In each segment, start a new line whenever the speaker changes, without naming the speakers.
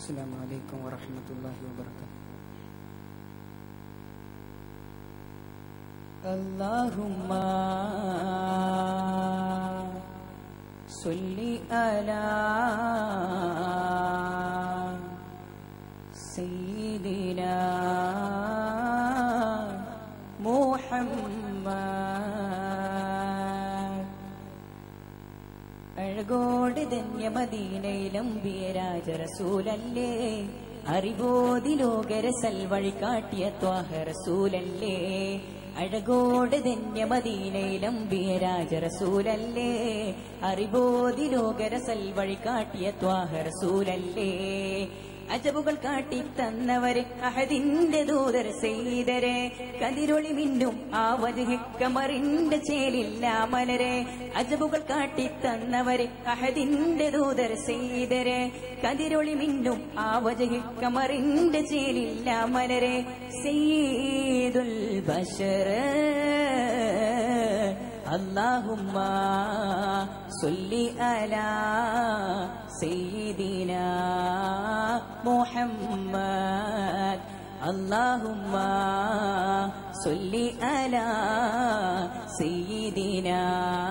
السلام عليكم ورحمة الله وبركاته اللهم صل على سيدنا محمد അഴകോട് ധന്യമദീനയിലും ബിയരാജ റസൂലല്ലേ അറിവോതി ലോകരസൽ വഴി കാട്ടിയ ത്വാഹ റസൂലല്ലേ അഴകോട് ധന്യമദീനയിലും ബിയരാജ റസൂലല്ലേ അറിവോതി ലോകരസൽ വഴി കാട്ടിയ ത്വാഹ റസൂലല്ലേ അജബുകൾ കാട്ടി തന്നവര് അഹദിന്റെ ദൂതർ ചെയ്തരെ കതിരൊളി മിന്നും ആ വജുഹിക്കമറിന്റെ ചേലില്ല മലരെ അജബുകൾ കാട്ടി തന്നവര് അഹദിന്റെ ദൂതർ ചെയ്തരെ കതിരൊളി മിന്നും ആ വജുഹിക്കമറിന്റെ ചേലില്ല മലരെ സയ്യിദുൽ ബഷർ اللهم صل على سيدنا محمد اللهم صل على سيدنا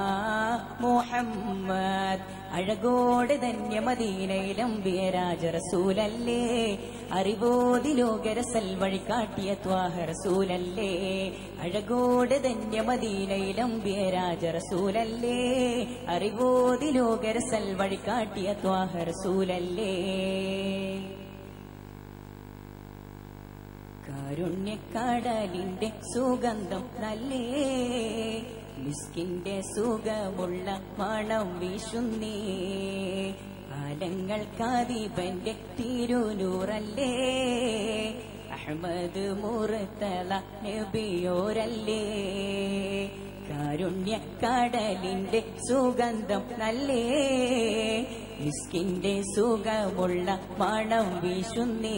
محمد അഴകോട് ധന്യമദീനയിലും ബിയരാജ റസൂലല്ലേ അറിവോതി ലോകരസൽ വഴി കാട്ടിയ ത്വാഹ റസൂലല്ലേ അഴകോട് ധന്യമദീനയിലും ബിയരാജ റസൂലല്ലേ അറിവോതി ലോകരസൽ വഴി കാട്ടിയ ത്വാഹ റസൂലല്ലേ കാരുണ്യക്കടലിന്റെ സുഗന്ധം നല്ലേ മിസ്കിന്റെ സുഖമുള്ള മണം വീശുന്നേ കാലങ്ങൾക്കാദീപന്റെ തിരുനൂറല്ലേ അഹമ്മദ് മുറത്തല നബിയോരല്ലേ കാരുണ്യക്കടലിന്റെ സുഗന്ധം നല്ലേ മിസ്കിന്റെ സുഖമുള്ള മണം വീശുന്നേ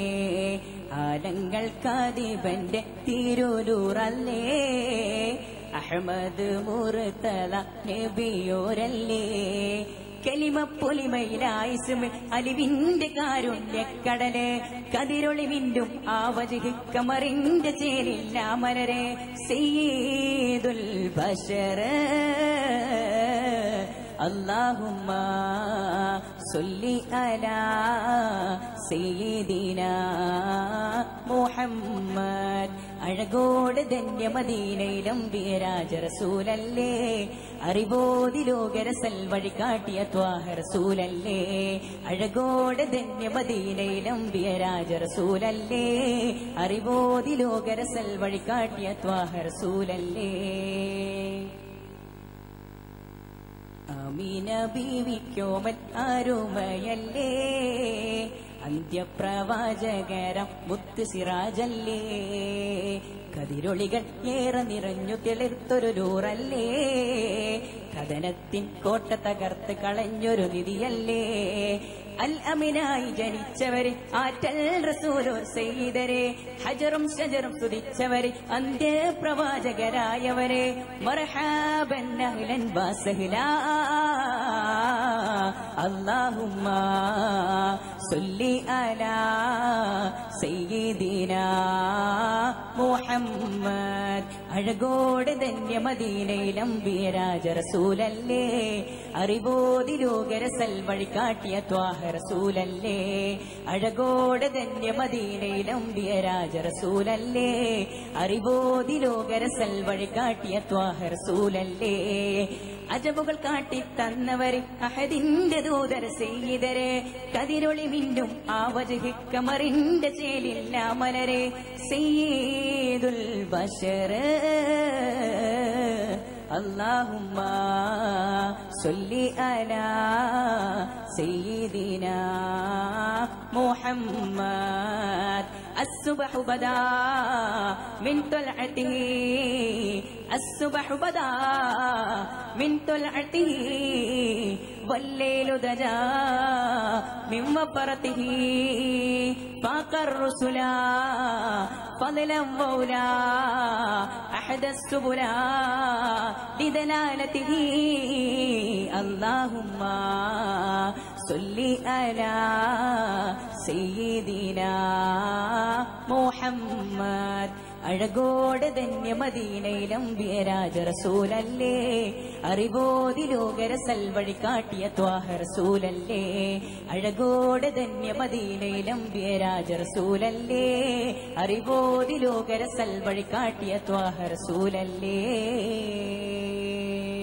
ആലങ്ങൾക്കാദിപന്റെ തിരുരൂറല്ലേ അഹമ്മദ് മുറുത്തല നബിയോരല്ലേ കലിമപ്പൊലിമയിലായിസുമ അലിവിന്റെ കാരുണ്യക്കടല് കതിരൊളി മിന്നും ആവജിക്കമറിന്റെ ചേരില്ല മലരെ സയ്യിദുൽ ബഷർ اللهم صل على سيدنا മുഹമ്മദ് അഴകോട് ധന്യമദീനയിലും ബിയരാജ റസൂലല്ലേ അറിവോതി ലോകരസൽ വഴി കാട്ടിയ ത്വാഹ റസൂലല്ലേ അഴകോട് ധന്യമദീനയിലും ബിയരാജ റസൂലല്ലേ അറിവോതി ലോകരസൽ വഴി കാട്ടിയ ത്വാഹ റസൂലല്ലേ അമീന ബീവിക്കോമൻ അരുമയല്ലേ അന്ത്യപ്രവാചകരം മുത്ത് സിറാജല്ലേ കതിരൊളികൾ ഏറെ നിറഞ്ഞു തെളിർത്തൊരു നൂറല്ലേ കഥനത്തിൻ കോട്ട തകർത്ത് കളഞ്ഞൊരു നിധിയല്ലേ അൽ അമിനായി ജനിച്ചവര് ആറ്റൽ റസൂലോ സെയ്തരെ ഹജറും ഷജറും തുതിച്ചവര് അന്ത്യപ്രവാചകരായവരെ മർഹാബൻ അഹ്ലൻ വാസഹ്ലാ اللهم صل على سيدنا മുഹമ്മദ് അഴകോട് ധന്യമദീനയിലും ബിയരാജ റസൂലല്ലേ അറിവോതി ലോകരസൽ വഴി കാട്ടിയ ത്വാഹ റസൂലല്ലേ അഴകോട് ധന്യമദീനയിലും ബിയരാജ റസൂലല്ലേ അറിവോതി ലോകരസൽ വഴി കാട്ടിയ ത്വാഹ റസൂലല്ലേ അജബുകൾ കാട്ടി തന്നവര് അഹദിന്റെ ദൂതർ ചെയ്തരെ കതിരൊളി മിന്നും ആ വജഹിക്കമറിന്റെ ചേലില്ല മലരെ സയ്യിദുൽ ബഷർ اللهم صل على سيدنا محمد الصبح بدا من طلعته الصبح بدا من طلعته والليل دجا من وفرته فاق الرسلا فضلا مولى أحد السبلا لدلالته اللهم صل على സയ്യിദിന മുഹമ്മദ് അഴകോട് ധന്യ മദീനയിലും വിയരാജ റസൂലല്ലേ അറിവോതി ലോകര സൽവഴി കാട്ടിയ ത്വാഹ റസൂലല്ലേ അഴകോട് ധന്യ മദീനയിലും വിയരാജ റസൂലല്ലേ അറിവോതി ലോകര സൽവഴി കാട്ടിയ ത്വാഹ റസൂലല്ലേ